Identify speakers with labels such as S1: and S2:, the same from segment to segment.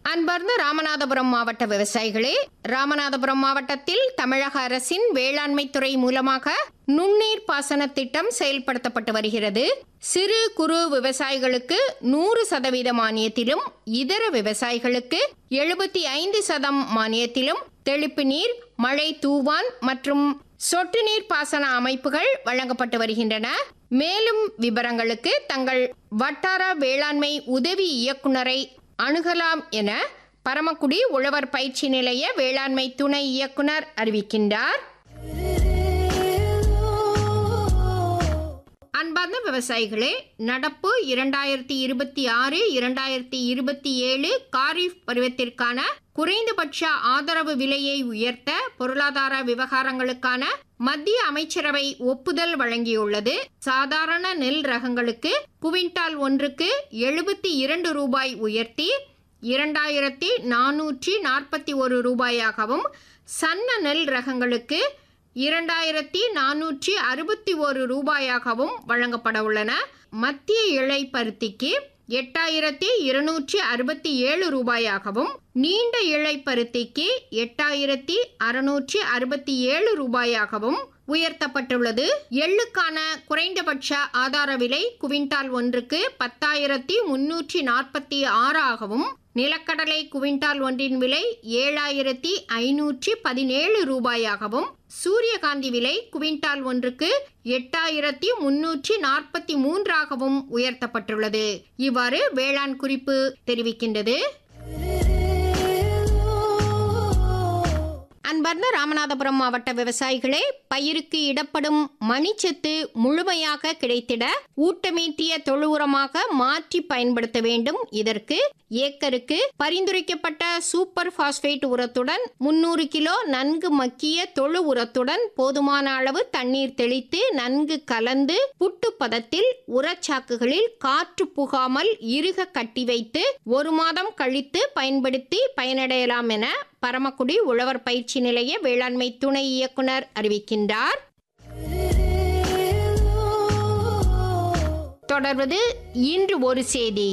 S1: அன்பார்ந்த ராமநாதபுரம் மாவட்ட விவசாயிகளே ராமநாதபுரம் மாவட்டத்தில் தமிழக அரசின் வேளாண்மை துறை மூலமாக நுண்ணீர் பாசன திட்டம் செயல்படுத்தப்பட்டு வருகிறது சிறு குறு விவசாயிகளுக்கு நூறு சதவீத மானியத்திலும் இதர விவசாயிகளுக்கு எழுபத்தி ஐந்து சதம் மானியத்திலும் தெளிப்பு நீர் மழை தூவான் மற்றும் சொட்டு நீர் பாசன அமைப்புகள் வழங்கப்பட்டு வருகின்றன மேலும் விவரங்களுக்கு தங்கள் வட்டார வேளாண்மை உதவி இயக்குனரை அணுகலாம் என பரமக்குடி உழவர் பயிற்சி நிலைய வேளாண்மை துணை இயக்குனர் அறிவிக்கின்றார் அன்பார்ந்த விவசாயிகளே நடப்பு இரண்டாயிரத்தி இருபத்தி ஆறு இரண்டாயிரத்தி இருபத்தி ஏழு காரிஃப் பருவத்திற்கான குறைந்தபட்ச ஆதரவு விலையை உயர்த்த பொருளாதார விவகாரங்களுக்கான மத்திய அமைச்சரவை ஒப்புதல் வழங்கியுள்ளது சாதாரண நெல் ரகங்களுக்கு குவிண்டால் ஒன்றுக்கு எழுபத்தி இரண்டு ரூபாய் உயர்த்தி இரண்டாயிரத்தி நானூற்றி நாற்பத்தி ஒரு ரூபாயாகவும் சன்ன நெல் ரகங்களுக்கு இரண்டாயிரத்தி நானூற்றி அறுபத்தி ஒரு ரூபாயாகவும் வழங்கப்பட உள்ளன மத்திய இழை பருத்திக்கு எட்டாயிரத்தி இருநூற்றி அறுபத்தி ஏழு ரூபாயாகவும் நீண்ட இழை பருத்திக்கு எட்டாயிரத்தி அறுநூற்றி அறுபத்தி ஏழு ரூபாயாகவும் உயர்த்தப்பட்டுள்ளது எள்ளுக்கான குறைந்தபட்ச ஆதார விலை குவிண்டால் ஒன்றுக்கு பத்தாயிரத்தி முன்னூற்றி நாற்பத்தி ஆறாகவும் நிலக்கடலை குவிண்டால் ஒன்றின் விலை ஏழாயிரத்தி ஐநூற்றி பதினேழு ரூபாயாகவும் சூரியகாந்தி விலை குவிண்டால் ஒன்றுக்கு எட்டாயிரத்தி முன்னூற்றி நாற்பத்தி மூன்றாகவும் உயர்த்தப்பட்டுள்ளது இவ்வாறு வேளாண் குறிப்பு தெரிவிக்கின்றது அன்பார்ந்த ராமநாதபுரம் மாவட்ட விவசாயிகளே பயிருக்கு இடப்படும் மணிச்சத்து முழுமையாக கிடைத்திட ஊட்டமீட்டிய தொழு உரமாக மாற்றி பயன்படுத்த வேண்டும் இதற்கு ஏக்கருக்கு பரிந்துரைக்கப்பட்ட சூப்பர் பாஸ்பேட் உரத்துடன் முன்னூறு கிலோ நன்கு மக்கிய தொழு உரத்துடன் போதுமான அளவு தண்ணீர் தெளித்து நன்கு கலந்து புட்டு பதத்தில் உரச்சாக்குகளில் காற்று புகாமல் இறுக கட்டி வைத்து ஒரு மாதம் கழித்து பயன்படுத்தி பயனடையலாம் என பரமக்குடி உழவர் பயிற்சி நிலைய வேளாண்மை துணை இயக்குனர் அறிவிக்கின்றார் தொடர்வது இன்று ஒரு செய்தி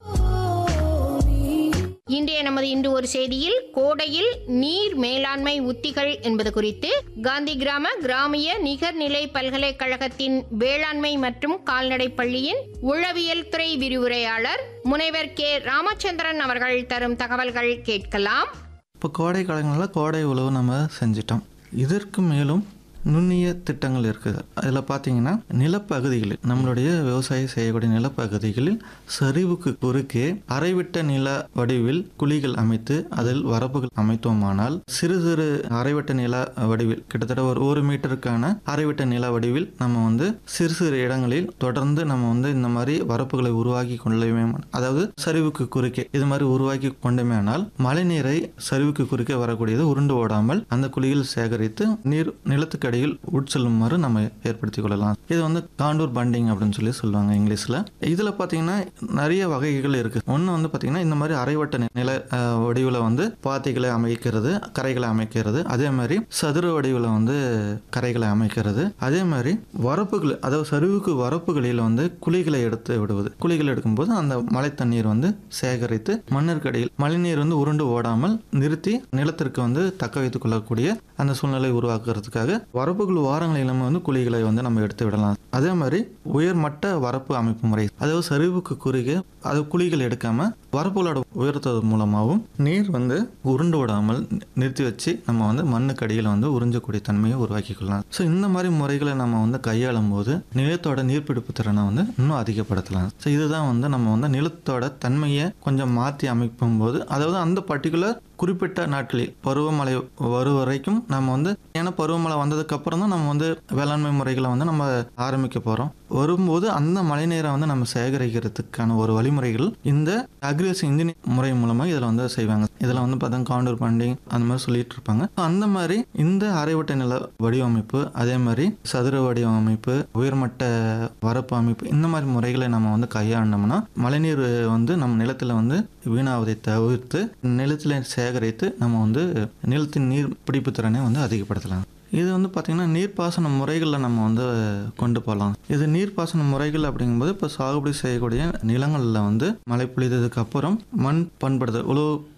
S1: இன்றைய நமது இன்று ஒரு செய்தியில் கோடையில் நீர் மேலாண்மை உத்திகள் என்பது குறித்து காந்தி கிராம கிராமிய நிகர்நிலை பல்கலைக்கழகத்தின் வேளாண்மை மற்றும் கால்நடை பள்ளியின் உளவியல் துறை விரிவுரையாளர் முனைவர் கே ராமச்சந்திரன் அவர்கள் தரும் தகவல்கள் கேட்கலாம்
S2: இப்போ கோடை காலங்களில் கோடை உழவு நம்ம செஞ்சிட்டோம் இதற்கு மேலும் நுண்ணிய திட்டங்கள் இருக்குது அதில் பார்த்தீங்கன்னா நிலப்பகுதிகளில் நம்மளுடைய விவசாயம் செய்யக்கூடிய நிலப்பகுதிகளில் சரிவுக்கு குறுக்கே அரைவிட்ட நில வடிவில் குழிகள் அமைத்து அதில் வரப்புகள் அமைத்தோமானால் சிறு சிறு அரைவிட்ட நில வடிவில் கிட்டத்தட்ட ஒரு ஒரு மீட்டருக்கான அரைவிட்ட நில வடிவில் நம்ம வந்து சிறு சிறு இடங்களில் தொடர்ந்து நம்ம வந்து இந்த மாதிரி வரப்புகளை உருவாக்கி கொள்ளவே அதாவது சரிவுக்கு குறுக்கே இது மாதிரி உருவாக்கி கொண்டோமேனால் மழை நீரை சரிவுக்கு குறுக்கே வரக்கூடியது உருண்டு ஓடாமல் அந்த குழியில் சேகரித்து நீர் நிலத்துக்கு அடியில் உட்செல்லுமாறு நம்ம ஏற்படுத்திக் கொள்ளலாம் இது வந்து காண்டூர் பண்டிங் அப்படின்னு சொல்லி சொல்லுவாங்க இங்கிலீஷில் இதில் பார்த்தீங்கன்னா நிறைய வகைகள் இருக்குது ஒன்று வந்து பார்த்தீங்கன்னா இந்த மாதிரி அரைவட்ட நி- நில அஹ், வடிவில் வந்து பாத்திகளை அமைக்கிறது கரைகளை அமைக்கிறது அதே மாதிரி சதுர வடிவில் வந்து கரைகளை அமைக்கிறது அதே மாதிரி வரப்புகள் அதாவது சரிவுக்கு வரப்புகளில் வந்து குழிகளை எடுத்து விடுவது குழிகள் எடுக்கும்போது அந்த மழை தண்ணீர் வந்து சேகரித்து மண்ணிற்கு அடியில் மழைநீர் வந்து உருண்டு ஓடாமல் நிறுத்தி நிலத்திற்கு வந்து தக்க வைத்துக் கொள்ளக்கூடிய அந்த சூழ்நிலை உருவாக்குறதுக்காக வரப்புகள் வாரங்களில் நம்ம வந்து குழிகளை வந்து நம்ம எடுத்து விடலாம் அதே மாதிரி உயர்மட்ட வரப்பு அமைப்பு முறை அதாவது சரிவுக்கு குறுகே அது குழிகள் எடுக்காம வரப்புகளோட உயர்த்தது மூலமாகவும் நீர் வந்து உருண்டு விடாமல் நி- நிறுத்தி வச்சு நம்ம வந்து மண்ணுக்கு அடியில் வந்து உறிஞ்சக்கூடிய தன்மையை உருவாக்கி கொள்ளலாம் ஸோ இந்த மாதிரி முறைகளை நம்ம வந்து கையாளும் போது நிலத்தோட நீர்பிடிப்பு திறனை வந்து இன்னும் அதிகப்படுத்தலாம் ஸோ இதுதான் வந்து நம்ம வந்து நிலத்தோட தன்மையை கொஞ்சம் மாற்றி அமைக்கும் போது அதாவது அந்த பர்டிகுலர் குறிப்பிட்ட நாட்களில் பருவமழை வரும் வரைக்கும் நம்ம வந்து ஏன்னா பருவமழை வந்ததுக்கு அப்புறம் தான் நம்ம வந்து வேளாண்மை முறைகளை வந்து நம்ம ஆரம்பிக்க போகிறோம் வரும்போது அந்த மழைநீரை வந்து நம்ம சேகரிக்கிறதுக்கான ஒரு வழிமுறைகள் இந்த அக்ரிகல்ச்சர் இன்ஜினியர் முறை மூலமாக இதில் வந்து செய்வாங்க இதில் வந்து பார்த்தா காண்டூர் பண்டிங் அந்த மாதிரி சொல்லிட்டு இருப்பாங்க அந்த மாதிரி இந்த அரைவட்ட நில வடிவமைப்பு அதே மாதிரி சதுர வடிவமைப்பு உயர்மட்ட வரப்பு அமைப்பு இந்த மாதிரி முறைகளை நம்ம வந்து கையாண்டோம்னா மழைநீர் வந்து நம்ம நிலத்தில் வந்து வீணாவதை தவிர்த்து நிலத்தில் சேகரித்து நம்ம வந்து நிலத்தின் நீர் பிடிப்பு திறனை வந்து அதிகப்படுத்தலாம் இது வந்து பார்த்திங்கன்னா நீர்ப்பாசன முறைகளில் நம்ம வந்து கொண்டு போகலாம் இது நீர்ப்பாசன முறைகள் அப்படிங்கும்போது இப்போ சாகுபடி செய்யக்கூடிய நிலங்களில் வந்து மழை பொழிந்ததுக்கு அப்புறம் மண் பண்படுதல் உழவு